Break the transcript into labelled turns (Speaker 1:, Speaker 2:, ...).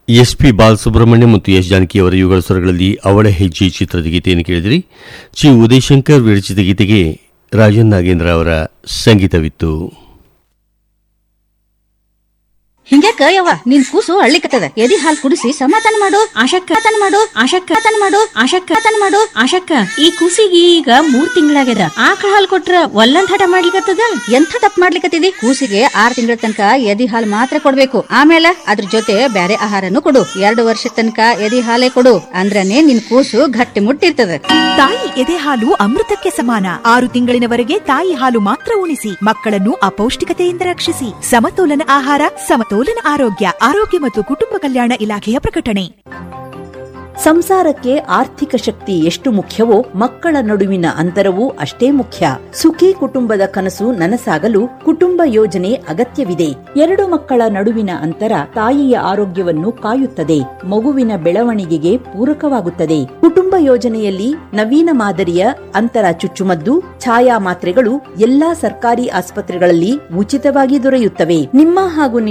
Speaker 1: S P Balasubramanya ಮತ್ತು S Janaki ಅವರ ಯುಗಳ ಸ್ವರಗಳಲ್ಲಿ ಅವಳ ಹೆಜ್ಜೆ ಚಿತ್ರದ ಗೀತೆಯನ್ನು ಕೇಳಿದಿರಿ ಚಿ ಉದಯಶಂಕರ್ ವಿರಚಿತ ಗೀತೆಗೆ ರಾಜನ್ ನಾಗೇಂದ್ರ ಅವರ ಸಂಗೀತವಿತ್ತು
Speaker 2: ಹಿಂಗ್ಯಾಕ ಯವ್ವ ನಿನ್ ಕೂಸು ಅಳ್ಳಿಕತ್ತದ ಎದಿ ಹಾಲ್ ಕುಡಿಸಿ ಸಮಾಧಾನ ಮಾಡು
Speaker 3: ಆಶಕ್ಕ ಮಾಡು ಆಶಕ್ಕ ಮಾಡು ಆಶಕ್ಕ ಮಾಡು ಆಶಕ್ಕ ಈ ಕೂಸಿಗೆ ಈಗ ಮೂರ್ ತಿಂಗಳಾಗ್ಯದ ಆಕಳ ಹಾಲ್ ಕೊಟ್ರ ಒಲ್ಲಂದ್ ಹಠ ಮಾಡ್ಲಿಕತ್ತದ
Speaker 2: ಎಂಥ ತಪ್ಪು ಮಾಡ್ಲಿಕತ್ತಿದಿ ಕೂಸಿಗೆ ಆರ್ ತಿಂಗಳ ತನಕ ಎದಿ ಹಾಲ್ ಮಾತ್ರ ಕೊಡ್ಬೇಕು ಆಮೇಲೆ ಅದ್ರ ಜೊತೆ ಬ್ಯಾರೆ ಆಹಾರನು ಕೊಡು ಎರಡು ವರ್ಷ ತನಕ ಎದಿ ಹಾಲೇ ಕೊಡು ಅಂದ್ರನೇ ನಿನ್ ಕೂಸು ಗಟ್ಟಿ ಮುಟ್ಟಿರ್ತದ
Speaker 4: ತಾಯಿ ಎದೆ ಹಾಲು ಅಮೃತಕ್ಕೆ ಸಮಾನ ಆರು ತಿಂಗಳಿನವರೆಗೆ ತಾಯಿ ಹಾಲು ಮಾತ್ರ ಉಣಿಸಿ ಮಕ್ಕಳನ್ನು ಅಪೌಷ್ಟಿಕತೆಯಿಂದ ರಕ್ಷಿಸಿ ಸಮತೋಲನ ಆಹಾರ ಸಮತೋಲನ ಆರೋಗ್ಯ ಆರೋಗ್ಯ ಮತ್ತು ಕುಟುಂಬ ಕಲ್ಯಾಣ ಇಲಾಖೆಯ ಪ್ರಕಟಣೆ
Speaker 5: ಸಂಸಾರಕ್ಕೆ ಆರ್ಥಿಕ ಶಕ್ತಿ ಎಷ್ಟು ಮುಖ್ಯವೋ ಮಕ್ಕಳ ನಡುವಿನ ಅಂತರವೂ ಅಷ್ಟೇ ಮುಖ್ಯ ಸುಖಿ ಕುಟುಂಬದ ಕನಸು ನನಸಾಗಲು ಕುಟುಂಬ ಯೋಜನೆ ಅಗತ್ಯವಿದೆ ಎರಡು ಮಕ್ಕಳ ನಡುವಿನ ಅಂತರ ತಾಯಿಯ ಆರೋಗ್ಯವನ್ನು ಕಾಯುತ್ತದೆ ಮಗುವಿನ ಬೆಳವಣಿಗೆಗೆ ಪೂರಕವಾಗುತ್ತದೆ ಕುಟುಂಬ ಯೋಜನೆಯಲ್ಲಿ ನವೀನ ಮಾದರಿಯ ಅಂತರ ಚುಚ್ಚುಮದ್ದು ಛಾಯಾ ಮಾತ್ರೆಗಳು ಎಲ್ಲಾ ಸರ್ಕಾರಿ ಆಸ್ಪತ್ರೆಗಳಲ್ಲಿ ಉಚಿತವಾಗಿ ದೊರೆಯುತ್ತವೆ ನಿಮ್ಮ ಹಾಗೂ